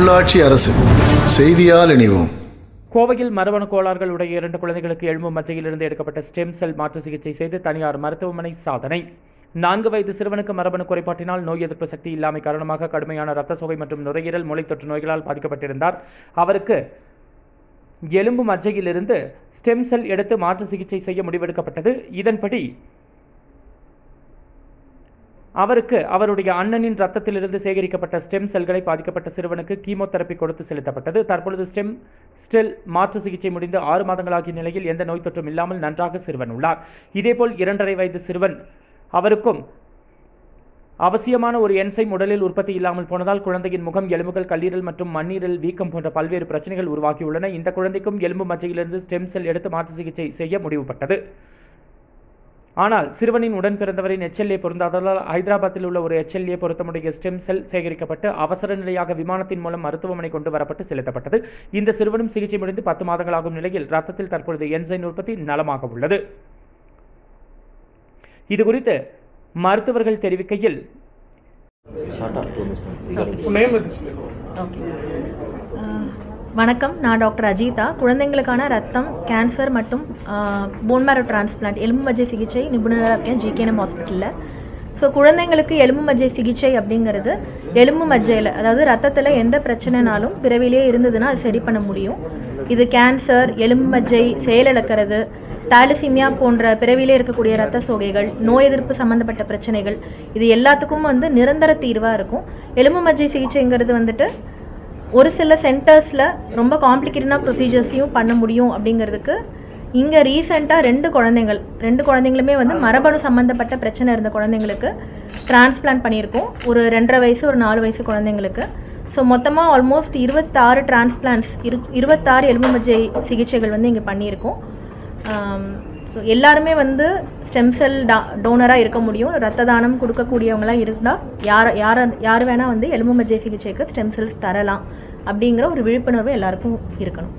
உள்ளாட்சி அரசு செய்தியால் இணைவோம் கோவையில் மரபணு கோளாறுகள் உடைய இரண்டு குழந்தைகளுக்கு எலும்பு மச்சையிலிருந்து எடுக்கப்பட்ட ஸ்டெம் செல் மாற்று சிகிச்சை செய்து தனியார் மருத்துவமனை சாதனை நான்கு வயது சிறுவனுக்கு மரபணு குறைபாட்டினால் நோய் எதிர்ப்பு சக்தி இல்லாமை காரணமாக கடுமையான இரத்த சோகை மற்றும் நுரையீரல் மூளை தொற்று நோய்களால் பாதிக்கப்பட்டிருந்தார் அவருக்கு எலும்பு மஜ்ஜையிலிருந்து ஸ்டெம் செல் எடுத்து மாற்று சிகிச்சை செய்ய முடிவெடுக்கப்பட்டது இதன்படி அவருக்கு அவருடைய அண்ணனின் ரத்தத்திலிருந்து சேகரிக்கப்பட்ட ஸ்டெம் செல்களை பாதிக்கப்பட்ட சிறுவனுக்கு கீமோதெரப்பி கொடுத்து செலுத்தப்பட்டது தற்பொழுது ஸ்டெம் ஸ்டெல் மாற்று சிகிச்சை முடிந்து ஆறு மாதங்களாகிய நிலையில் எந்த நோய் தொற்றும் இல்லாமல் நன்றாக சிறுவன் உள்ளார் இதேபோல் இரண்டரை வயது சிறுவன் அவருக்கும் அவசியமான ஒரு என்சைம் உடலில் உற்பத்தி இல்லாமல் போனதால் குழந்தையின் முகம் எலும்புகள் கல்லீரல் மற்றும் மண்ணீரல் வீக்கம் போன்ற பல்வேறு பிரச்சனைகள் உருவாகியுள்ளன இந்த குழந்தைக்கும் எலும்பு மச்சையிலிருந்து ஸ்டெம் செல் எடுத்து மாற்று சிகிச்சை செய்ய முடிவுபட்டது ஆனால் சிறுவனின் உடன் பிறந்தவரின் எச்எல்ஏ பொருந்தாததால் ஹைதராபாத்தில் உள்ள ஒரு எச்எல்ஏ பொருத்தமுடைய ஸ்டெம் செல் சேகரிக்கப்பட்டு அவசர நிலையாக விமானத்தின் மூலம் மருத்துவமனை கொண்டு வரப்பட்டு செலுத்தப்பட்டது இந்த சிறுவனும் சிகிச்சை முடிந்து பத்து மாதங்களாகும் நிலையில் ரத்தத்தில் தற்பொழுது என்சைன் உற்பத்தி நலமாக உள்ளது இது குறித்து மருத்துவர்கள் தெரிவிக்கையில் ஓகே வணக்கம் நான் டாக்டர் அஜிதா குழந்தைங்களுக்கான ரத்தம் கேன்சர் மற்றும் போன் மேரோ டிரான்ஸ்பிளான்ட் எலும்பு மஜ்ஜை சிகிச்சை நிபுணராக இருக்கேன் ஜிகேஎம் ஹாஸ்பிட்டலில் ஸோ குழந்தைங்களுக்கு எலும்பு மஜ்ஜை சிகிச்சை அப்படிங்கிறது எலும்பு மஜ்ஜையில் அதாவது ரத்தத்தில் எந்த பிரச்சனைனாலும் பிறவிலேயே இருந்ததுன்னா அது சரி பண்ண முடியும் இது கேன்சர் எலும்பு மஜ்ஜை செயலிழக்கிறது தாலிசிமியா போன்ற பிறவிலே இருக்கக்கூடிய இரத்த சோகைகள் நோய் எதிர்ப்பு சம்மந்தப்பட்ட பிரச்சனைகள் இது எல்லாத்துக்கும் வந்து நிரந்தர தீர்வாக இருக்கும் எலும்பு மஜ்ஜை சிகிச்சைங்கிறது வந்துட்டு ஒரு சில சென்டர்ஸில் ரொம்ப காம்ப்ளிகேட்டடான ப்ரொசீஜர்ஸையும் பண்ண முடியும் அப்படிங்கிறதுக்கு இங்கே ரீசெண்டாக ரெண்டு குழந்தைங்கள் ரெண்டு குழந்தைங்களுமே வந்து மரபணு சம்மந்தப்பட்ட பிரச்சனை இருந்த குழந்தைங்களுக்கு டிரான்ஸ்பிளான்ட் பண்ணியிருக்கோம் ஒரு ரெண்டரை வயசு ஒரு நாலு வயசு குழந்தைங்களுக்கு ஸோ மொத்தமாக ஆல்மோஸ்ட் இருபத்தாறு டிரான்ஸ்பிளான்ட்ஸ் இரு இருபத்தாறு எலும்பு மஜ்ஜை சிகிச்சைகள் வந்து இங்கே பண்ணியிருக்கோம் ஸோ எல்லாருமே வந்து ஸ்டெம் செல் டா டோனராக இருக்க முடியும் ரத்த தானம் கொடுக்கக்கூடியவங்களாம் இருந்தால் யார் யார் யார் வேணால் வந்து எலும்பு மஜ்ஜை சிகிச்சைக்கு ஸ்டெம் செல்ஸ் தரலாம் அப்படிங்கிற ஒரு விழிப்புணர்வு எல்லாருக்கும் இருக்கணும்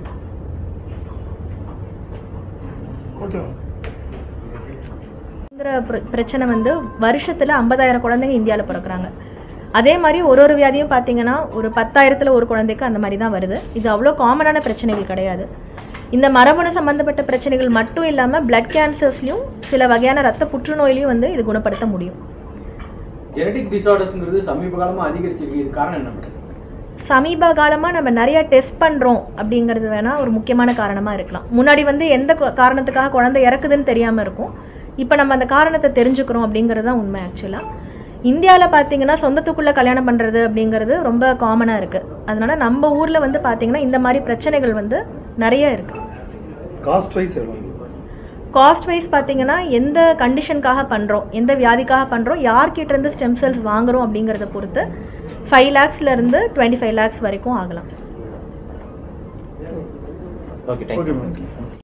ங்கிற பிர- பிரச்சனை வந்து வருஷத்தில் ஐம்பதாயிரம் குழந்தைங்க இந்தியாவில் பிறக்கிறாங்க அதே மாதிரி ஒரு ஒரு வியாதியும் பார்த்தீங்கன்னா ஒரு பத்தாயிரத்தில் ஒரு குழந்தைக்கு அந்த மாதிரி தான் வருது இது அவ்வளோ காமனான பிரச்சனைகள் கிடையாது இந்த மரபணு சம்மந்தப்பட்ட பிரச்சனைகள் மட்டும் இல்லாமல் பிளட் கேன்சர்ஸ்லையும் சில வகையான ரத்த புற்றுநோயிலையும் வந்து இது குணப்படுத்த முடியும் ஜெனடிக் டிசார்டர்ஸ்ங்கிறது சமீப காலமா அதிகரிச்சிருக்கு இது காரணம் என்ன மேடம் சமீப காலமாக நம்ம நிறைய டெஸ்ட் பண்ணுறோம் அப்படிங்கிறது வேணால் ஒரு முக்கியமான காரணமாக இருக்கலாம் முன்னாடி வந்து எந்த கு- காரணத்துக்காக குழந்தை இறக்குதுன்னு தெரியாமல் இருக்கும் இப்போ நம்ம அந்த காரணத்தை தெரிஞ்சுக்கிறோம் அப்படிங்கிறது தான் உண்மை ஆக்சுவலாக இந்தியாவில் பார்த்தீங்கன்னா சொந்தத்துக்குள்ளே கல்யாணம் பண்ணுறது அப்படிங்கிறது ரொம்ப காமனாக இருக்குது அதனால நம்ம ஊரில் வந்து பார்த்தீங்கன்னா இந்த மாதிரி பிரச்சனைகள் வந்து நிறைய இருக்குது காஸ்ட் வைஸ் எவ்வளோ காஸ்ட் வைஸ் பார்த்தீங்கன்னா எந்த கண்டிஷனுக்காக பண்ணுறோம் எந்த வியாதிக்காக பண்ணுறோம் யார்கிட்ட இருந்து ஸ்டெம் செல்ஸ் வாங்குறோம் அப்படிங்கிறத பொறுத்து ஃபைவ் லேக்ஸ்லேருந்து டுவெண்ட்டி ஃபைவ் லேக்ஸ் வரைக்கும் ஆகலாம் ஓகே தேங்க்யூ